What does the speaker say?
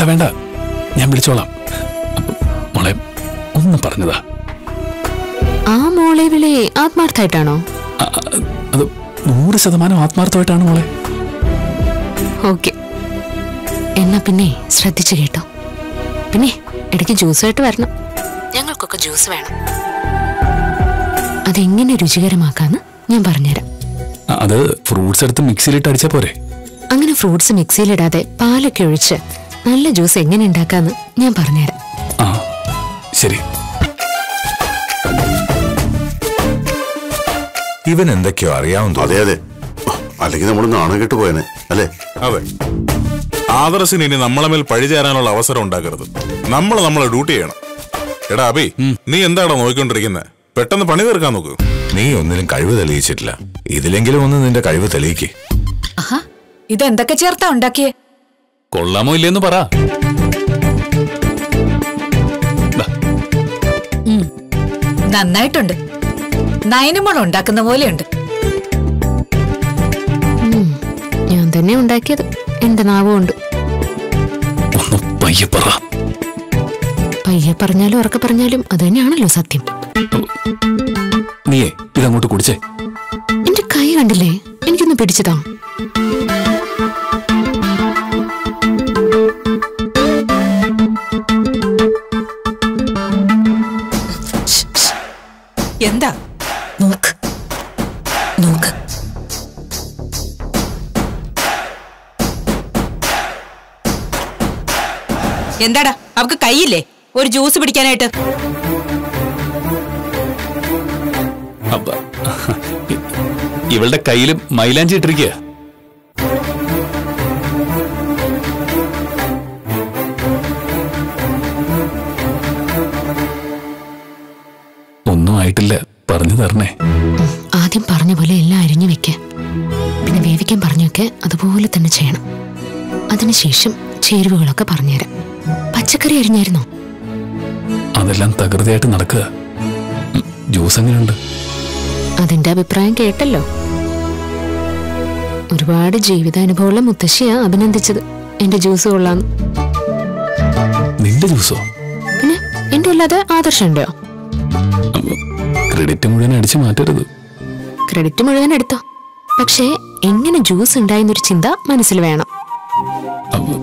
വേണ്ട ഞാൻ വിളിച്ചോളാം അപ്പൊ, മോളെ ഒന്ന് പറഞ്ഞതാ ആ മോളെ വിളി ആത്മാർത്ഥായിട്ടാണോ അ- അ- അത് നൂറ് ശതമാനം ആത്മാർത്ഥമായിട്ടാണ് മോളെ ഓക്കെ എന്നാ പിന്നെ ശ്രദ്ധിച്ചു കേട്ടോ പിന്നെ ഇടയ്ക്ക് ജ്യൂസായിട്ട് വരണം ഞങ്ങൾക്കൊക്കെ ജ്യൂസ് വേണം അതെങ്ങനെ രുചികരമാക്കാന്ന് ഞാൻ പറഞ്ഞുതരാം അ- അത് ഫ്രൂട്ട്സ് എടുത്ത് മിക്സിയിലിട്ട് അടിച്ചാ പോരെ അങ്ങനെ ഫ്രൂട്ട്സ് മിക്സിയിലിടാതെ പാലൊക്കെ ഒഴിച്ച് നല്ല ജ്യൂസ് എങ്ങനെ ഉണ്ടാക്കാന്ന് ഞാൻ പറഞ്ഞുതരാം ആ ശരി ഇവൻ എന്തൊക്കെയോ അറിയാവുന്ന അതെ അതെ അല്ലെങ്കിൽ നമ്മൾ നാണം കെട്ട് പോയനെ അല്ലേ അതെ ആദർശിന് ഇനി നമ്മളെ മേൽ പഴിചേരാനുള്ള അവസരം ഉണ്ടാക്കരുത് നമ്മൾ നമ്മളെ ഡ്യൂട്ടി ചെയ്യണം എടാ അബി നീ എന്താടാ നോക്കിക്കൊണ്ടിരിക്കുന്നത് പെട്ടെന്ന് പണി തീർക്കാൻ നോക്കൂ നീ ഒന്നിലും കഴിവ് തെളിയിച്ചിട്ടില്ല ഇതിലെങ്കിലും ഒന്ന് നിന്റെ കഴിവ് തെളിയിക്ക് ആഹാ ഇതെന്തൊക്കെ ചേർത്താ ഉണ്ടാക്കിയേ കൊള്ളാമോ ഇല്ലേന്ന് പറ ദാ, നന്നായിട്ടുണ്ട് നയനമോൾ ഉണ്ടാക്കുന്ന പോലെയുണ്ട് ഞാൻ തന്നെ ഉണ്ടാക്കിയത് എന്റെ നാവും ഉണ്ട് ഒന്ന് പയ്യെ പറ പയ്യെ പറഞ്ഞാലും ഉറക്കെ പറഞ്ഞാലും അത് തന്നെയാണല്ലോ സത്യം നീയേ ഇതങ്ങോട്ട് കുടിച്ചേ എന്റെ കൈ കണ്ടില്ലേ എനിക്കൊന്ന് പിടിച്ചതാ എന്താ നോക്ക് നോക്ക് എന്താടാ അവക്ക് കൈയില്ലേ ഒരു ജ്യൂസ് പിടിക്കാനായിട്ട് അപ്പ, ഇ- ഇവളുടെ കയ്യിലും മൈലാഞ്ചി ഇട്ടിരിക്കുക ഒന്നും ആയിട്ടില്ല പറഞ്ഞു തരണേ ആദ്യം പറഞ്ഞ പോലെ എല്ലാം അരിഞ്ഞു വെക്ക പിന്നെ വേവിക്കാൻ പറഞ്ഞൊക്കെ അതുപോലെ തന്നെ ചെയ്യണം അതിനുശേഷം ചേരുവകളൊക്കെ പറഞ്ഞുതരാം പച്ചക്കറി അരിഞ്ഞായിരുന്നോ അതെല്ലാം തകൃതിയായിട്ട് നടക്കുക ഉം, ജ്യൂസ് എങ്ങനെയുണ്ട് അതിന്റെ അഭിപ്രായം കേട്ടല്ലോ ഒരുപാട് ജീവിതാനുഭവമുള്ള മുത്തശ്ശിയാ അഭിനന്ദിച്ചത് എന്റെ ജ്യൂസ് കൊള്ളാന്ന് നിന്റെ ജ്യൂസോ പിന്നെ എന്റെ അല്ലാതെ ആദർശണ്ടോ ക്രെഡിറ്റ് മുഴുവൻ അടിച്ചു മാറ്റരുത് ക്രെഡിറ്റ് മുഴുവൻ എടുത്തോ പക്ഷേ എങ്ങനെ ജ്യൂസ് ഉണ്ടായെന്നൊരു ചിന്ത മനസ്സിൽ വേണം അപ്പൊ